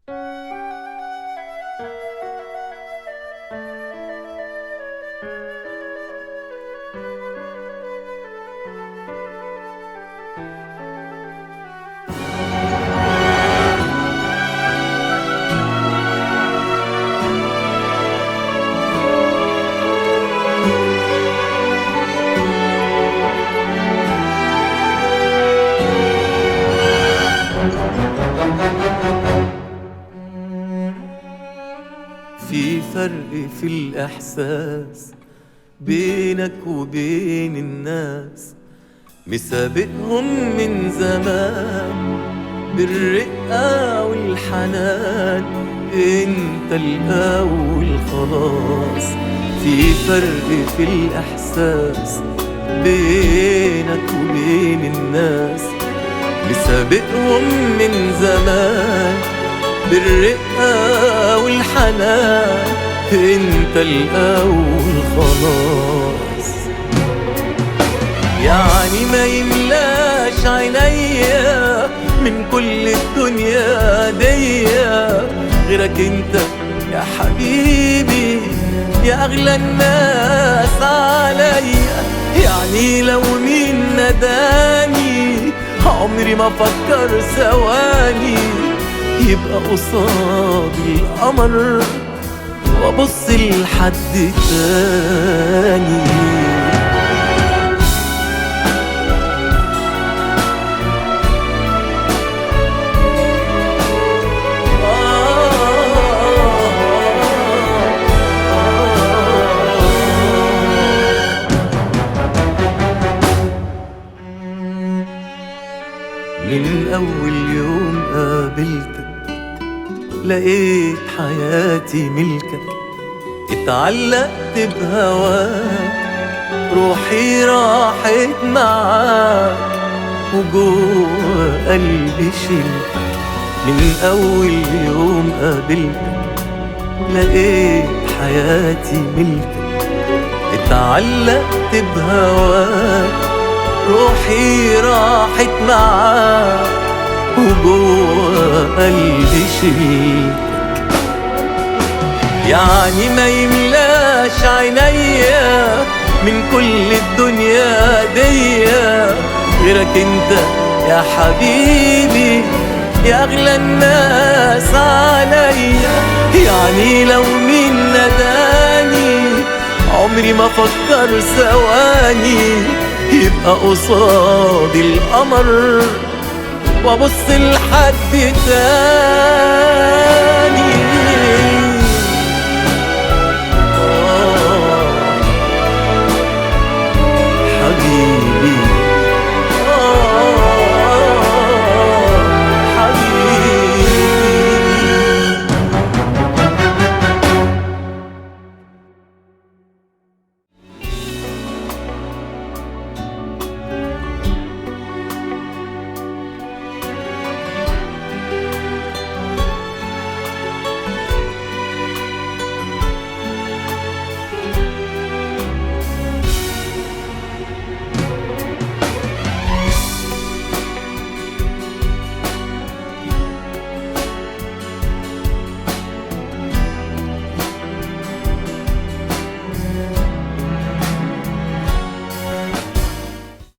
في فرق في الإحساس بينك وبين الناس مسابقهم من زمان بالرقة والحنان انت الأول خلاص في فرق في الإحساس بينك وبين الناس مسابقهم من زمان بالرقة والحنان انت الأول خلاص يعني ما يملاش عينيا من كل الدنيا دي غيرك انت يا حبيبي يا اغلى الناس عليا يعني لو مين نداني عمري ما فكر ثواني يبقى قصاد القمر وابص لحد تاني من أول يوم قابلتك لقيت حياتي ملكك اتعلقت بهواك روحي راحت معاك وجوه قلبي شلتك من أول يوم قابلتك لقيت حياتي ملكك اتعلقت بهواك روحي راحت معاك وجوه قلبي شلتك يعني ما يملاش عينيا من كل الدنيا دي غيرك انت يا حبيبي يا اغلى الناس عليا يعني لو مين نداني عمري ما فكر ثواني يبقى قصاد القمر وابص لحد تاني